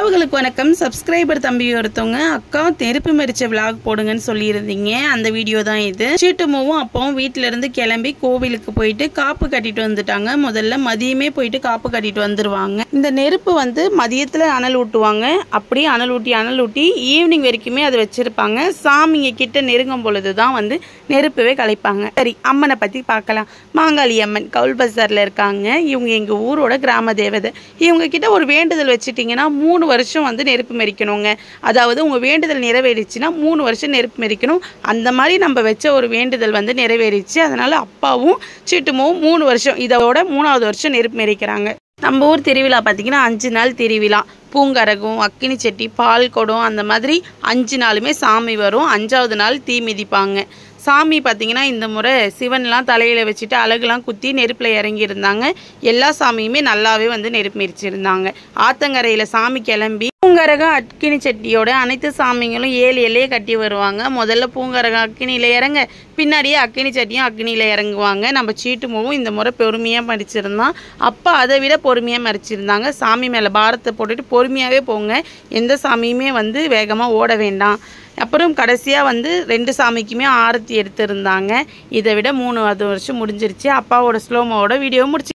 உறவுகளுக்கு வணக்கம் சப்ஸ்கிரைபர் தம்பி ஒருத்தவங்க அக்கா நெருப்பு மரிச்ச விளாக் போடுங்கன்னு சொல்லியிருந்தீங்க அந்த வீடியோ தான் இது சீட்டுமுவும் அப்பாவும் வீட்டில இருந்து கிளம்பி கோவிலுக்கு போயிட்டு காப்பு கட்டிட்டு வந்துட்டாங்க முதல்ல மதியமே போயிட்டு காப்பு கட்டிட்டு வந்துருவாங்க இந்த நெருப்பு வந்து மதியத்துல அனல் ஊட்டுவாங்க அப்படியே அனல் ஊட்டி அனல் ஊட்டி ஈவினிங் வரைக்குமே அதை வச்சிருப்பாங்க சாமிங்க கிட்ட நெருங்கும் பொழுது தான் வந்து நெருப்பவே கலைப்பாங்க சரி அம்மனை பத்தி பார்க்கலாம் மாங்காளி அம்மன் கவுல் பஜார்ல இருக்காங்க இவங்க எங்க ஊரோட கிராம தேவதை இவங்க கிட்ட ஒரு வேண்டுதல் வச்சுட்டீங்கன்னா மூணு வருஷம் வந்து நெருப்பு மெரிக்கணுங்க அதாவது உங்க வேண்டுதல் நிறைவேறிச்சுன்னா மூணு வருஷம் நெருப்பு மெரிக்கணும் அந்த மாதிரி நம்ம வச்ச ஒரு வேண்டுதல் வந்து நிறைவேறிச்சு அதனால அப்பாவும் சீட்டுமும் மூணு வருஷம் இதோட மூணாவது வருஷம் நெருப்பு மெரிக்கிறாங்க நம்ம ஊர் திருவிழா பார்த்தீங்கன்னா அஞ்சு நாள் திருவிழா பூங்கரகம் அக்கினி செட்டி பால் குடம் அந்த மாதிரி அஞ்சு நாளுமே சாமி வரும் அஞ்சாவது நாள் தீ மிதிப்பாங்க சாமி பார்த்தீங்கன்னா இந்த முறை சிவன்லாம் தலையில வச்சுட்டு அழகுலாம் குத்தி நெருப்புல இறங்கி இருந்தாங்க எல்லா சாமியுமே நல்லாவே வந்து நெருப்பு மிதிச்சிருந்தாங்க ஆத்தங்கரையில சாமி கிளம்பி பூங்கரகம் அக்கினி செட்டியோட அனைத்து சாமிங்களும் ஏழு இலையை கட்டி வருவாங்க முதல்ல பூங்கரகம் அக்கினியில இறங்க பின்னாடியே அக்கினி சட்டியும் அக்கினியில இறங்குவாங்க நம்ம சீட்டு மூவும் இந்த முறை பொறுமையா மறிச்சிருந்தான் அப்பா அதை விட பொறுமையா மறிச்சிருந்தாங்க சாமி மேல பாரத்தை போட்டுட்டு பொறுமையாவே போங்க எந்த சாமியுமே வந்து வேகமா ஓட வேண்டாம் அப்புறம் கடைசியாக வந்து ரெண்டு சாமிக்குமே ஆரத்தி எடுத்திருந்தாங்க இதை விட மூணு வருஷம் முடிஞ்சிருச்சு அப்பாவோட ஸ்லோமோட வீடியோ முடிச்சு